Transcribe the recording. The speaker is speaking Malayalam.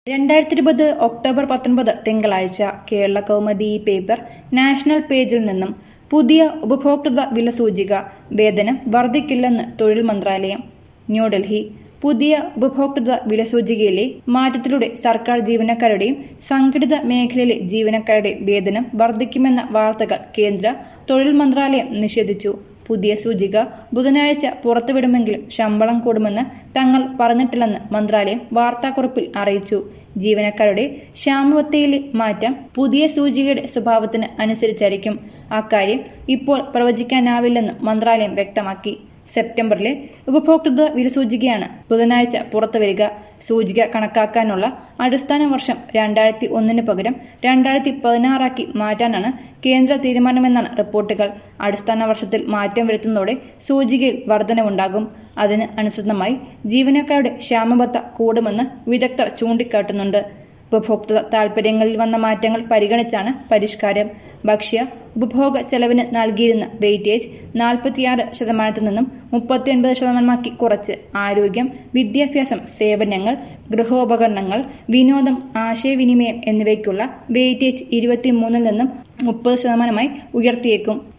രണ്ടായിരത്തി ഇരുപത് ഒക്ടോബർ പത്തൊൻപത് തിങ്കളാഴ്ച കേരള കൗമുദി പേപ്പർ നാഷണൽ പേജിൽ നിന്നും പുതിയ ഉപഭോക്തൃ വില സൂചിക വേതനം വർദ്ധിക്കില്ലെന്ന് തൊഴിൽ മന്ത്രാലയം ന്യൂഡൽഹി പുതിയ ഉപഭോക്തൃ വില സൂചികയിലെ മാറ്റത്തിലൂടെ സർക്കാർ ജീവനക്കാരുടെയും സംഘടിത മേഖലയിലെ ജീവനക്കാരുടെ വേതനം വർദ്ധിക്കുമെന്ന വാർത്തകൾ കേന്ദ്ര തൊഴിൽ മന്ത്രാലയം നിഷേധിച്ചു പുതിയ സൂചിക ബുധനാഴ്ച പുറത്തുവിടുമെങ്കിലും ശമ്പളം കൂടുമെന്ന് തങ്ങൾ പറഞ്ഞിട്ടില്ലെന്ന് മന്ത്രാലയം വാർത്താക്കുറിപ്പിൽ അറിയിച്ചു ജീവനക്കാരുടെ ക്ഷാമബത്തയിലെ മാറ്റം പുതിയ സൂചികയുടെ സ്വഭാവത്തിന് അനുസരിച്ചായിരിക്കും അക്കാര്യം ഇപ്പോൾ പ്രവചിക്കാനാവില്ലെന്ന് മന്ത്രാലയം വ്യക്തമാക്കി സെപ്റ്റംബറിലെ ഉപഭോക്തൃ വില സൂചികയാണ് ബുധനാഴ്ച പുറത്തുവരിക സൂചിക കണക്കാക്കാനുള്ള അടിസ്ഥാന വർഷം രണ്ടായിരത്തി ഒന്നിന് പകരം രണ്ടായിരത്തി പതിനാറാക്കി മാറ്റാനാണ് കേന്ദ്ര തീരുമാനമെന്നാണ് റിപ്പോർട്ടുകൾ അടിസ്ഥാന വർഷത്തിൽ മാറ്റം വരുത്തുന്നതോടെ സൂചികയിൽ വർധനവുണ്ടാകും അതിന് അനുസൃതമായി ജീവനക്കാരുടെ ക്ഷാമബത്ത കൂടുമെന്ന് വിദഗ്ധർ ചൂണ്ടിക്കാട്ടുന്നുണ്ട് ഉപഭോക്തൃ താൽപര്യങ്ങളിൽ വന്ന മാറ്റങ്ങൾ പരിഗണിച്ചാണ് പരിഷ്കാരം ഭക്ഷ്യ ഉപഭോഗ ചെലവിന് നൽകിയിരുന്ന വെയിറ്റേജ് നാൽപ്പത്തിയാറ് ശതമാനത്തിൽ നിന്നും മുപ്പത്തിയൊൻപത് ശതമാനമാക്കി കുറച്ച് ആരോഗ്യം വിദ്യാഭ്യാസം സേവനങ്ങൾ ഗൃഹോപകരണങ്ങൾ വിനോദം ആശയവിനിമയം എന്നിവയ്ക്കുള്ള വെയിറ്റേജ് ഇരുപത്തിമൂന്നിൽ നിന്നും മുപ്പത് ശതമാനമായി ഉയർത്തിയേക്കും